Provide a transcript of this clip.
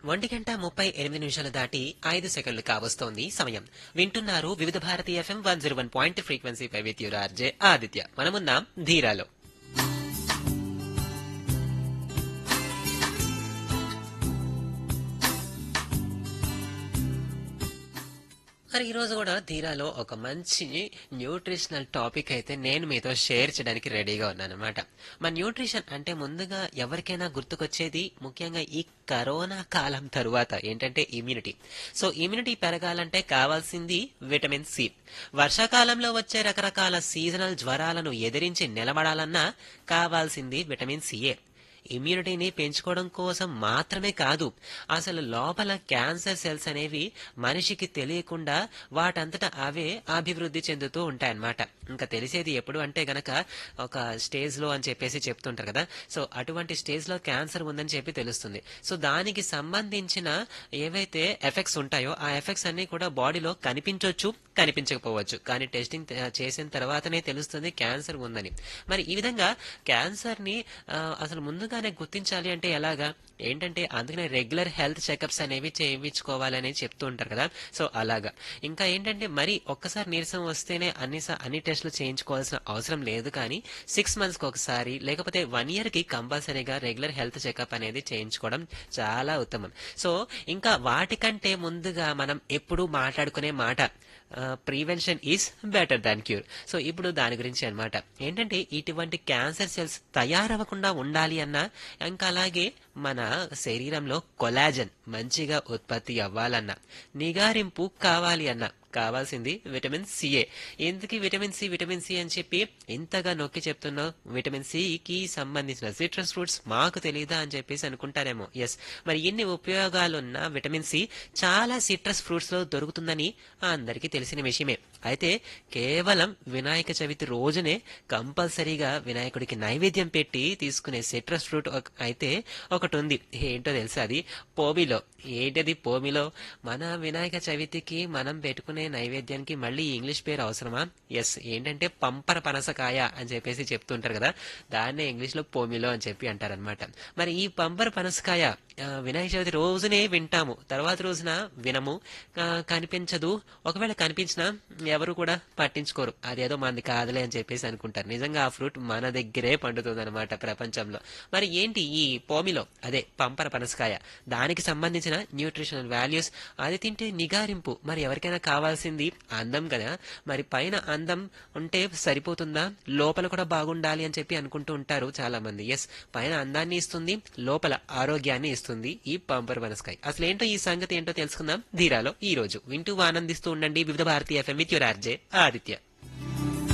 ఒంటి గంట ముప్పై ఎనిమిది నిమిషాలు దాటి ఐదు సెకండ్లు కావస్తోంది సమయం వింటున్నారు Vividh Bharati FM one zero one point frequency పై విత్ యువర్ ఆర్జే ఆదిత్య మనమున్నాం ధీరాలో మరి ఈ రోజు కూడా ధీరాలో ఒక మంచి న్యూట్రిషనల్ టాపిక్ అయితే నేను మీతో షేర్ చేయడానికి రెడీగా ఉన్నాను అనమాట మన న్యూట్రిషన్ అంటే ముందుగా ఎవరికైనా గుర్తుకొచ్చేది ముఖ్యంగా ఈ కరోనా కాలం తరువాత ఏంటంటే ఇమ్యూనిటీ సో ఇమ్యూనిటీ పెరగాలంటే కావాల్సింది విటమిన్ సి వర్షాకాలంలో వచ్చే రకరకాల సీజనల్ జ్వరాలను ఎదిరించి నిలబడాలన్నా కావాల్సింది విటమిన్ సిఏ ఇమ్యూనిటీని పెంచుకోవడం కోసం మాత్రమే కాదు అసలు లోపల క్యాన్సర్ సెల్స్ అనేవి మనిషికి తెలియకుండా వాటంతట అవే అభివృద్ధి చెందుతూ ఉంటాయన్నమాట ఇంకా తెలిసేది ఎప్పుడు అంటే గనక ఒక స్టేజ్ లో అని చెప్పేసి చెప్తుంటారు కదా సో అటువంటి స్టేజ్ లో క్యాన్సర్ ఉందని చెప్పి తెలుస్తుంది సో దానికి సంబంధించిన ఏవైతే ఎఫెక్ట్స్ ఉంటాయో ఆ ఎఫెక్ట్స్ అన్ని కూడా బాడీలో కనిపించవచ్చు కనిపించకపోవచ్చు కానీ టెస్టింగ్ చేసిన తర్వాతనే తెలుస్తుంది క్యాన్సర్ ఉందని మరి ఈ విధంగా క్యాన్సర్ ని ఆ, అసలు ముందుగానే గుర్తించాలి అంటే ఎలాగా ఏంటంటే అందుకనే రెగ్యులర్ హెల్త్ చెకప్స్ అనేవి చేయించుకోవాలని చెప్తూ ఉంటారు కదా సో అలాగా ఇంకా ఏంటంటే మరి ఒక్కసారి నీరసం వస్తేనే అన్ని స- అన్ని టెస్టులు చేయించుకోవాల్సిన అవసరం లేదు కానీ సిక్స్ మంత్స్ కి ఒకసారి లేకపోతే వన్ ఇయర్ కి కంపల్సరీగా రెగ్యులర్ హెల్త్ చెకప్ అనేది చేయించుకోవడం చాలా ఉత్తమం సో ఇంకా వాటికంటే ముందుగా మనం ఎప్పుడూ మాట్లాడుకునే మాట prevention is better than cure so ఇప్పుడు దాని గురించి అన్నమాట ఏంటంటే ఇటువంటి క్యాన్సర్ సెల్స్ తయారవ్వకుండా ఉండాలి అన్నా ఇంకా అలాగే మన శరీరంలో కొలాజన్ మంచిగా ఉత్పత్తి అవ్వాలన్నా నిగారింపు కావాలి అన్నా కావాల్సింది విటమిన్ సిఏ ఎందుకు విటమిన్ సి విటమిన్ సి అని చెప్పి ఇంతగా నొక్కి చెప్తున్నావు విటమిన్ సి కి సంబంధించిన సిట్రస్ ఫ్రూట్స్ మాకు తెలియదా అని చెప్పేసి అనుకుంటారేమో ఎస్ మరి ఎన్ని ఉపయోగాలున్న విటమిన్ సి చాలా సిట్రస్ ఫ్రూట్స్ లో దొరుకుతుందని అందరికీ తెలిసిన విషయమే అయితే కేవలం వినాయక చవితి రోజునే కంపల్సరీగా వినాయకుడికి నైవేద్యం పెట్టి తీసుకునే సిట్రస్ ఫ్రూట్ ఒక- అయితే ఒకటి ఉంది ఏంటో తెలుసా అది పోమిలో ఏంటది పోమిలో మన వినాయక చవితికి మనం పెట్టుకునే నైవేద్యానికి మళ్ళీ ఇంగ్లీష్ పేరు అవసరమా ఎస్ ఏంటంటే పంపర పనసకాయ అని చెప్పేసి చెప్తుంటారు కదా దాన్నే ఇంగ్లీష్ లో పోమిలో అని చెప్పి అంటారనమాట మరి ఈ పంపర పనసకాయ ఆ, వినాయక చవితి రోజునే వింటాము తర్వాత రోజున వినము ఆ, కనిపించదు ఒకవేళ కనిపించినా ఎవరు కూడా పట్టించుకోరు అదేదో మనది కాదులే అని చెప్పేసి అనుకుంటారు నిజంగా ఆ ఫ్రూట్ మన దగ్గరే పండుతుంది అనమాట ప్రపంచంలో మరి ఏంటి ఈ పోమిలో అదే పంపర పనసకాయ దానికి సంబంధించిన న్యూట్రిషనల్ వాల్యూస్ అది తింటే నిగారింపు మరి ఎవరికైనా కావాల్సింది అందం కదా మరి పైన అందం ఉంటే సరిపోతుందా లోపల కూడా బాగుండాలి అని చెప్పి అనుకుంటూ ఉంటారు చాలా మంది ఎస్ పైన అందాన్ని ఇస్తుంది లోపల ఆరోగ్యాన్ని ఇస్తుంది ఈ పంపర్ పనసకాయ అసలు ఏంటో ఈ సంగతి ఏంటో తెలుసుకుందాం ధీరాలో ఈ రోజు వింటూ ఆనందిస్తూ ఉండండి Vividh Bharati FM with your RJ Aditya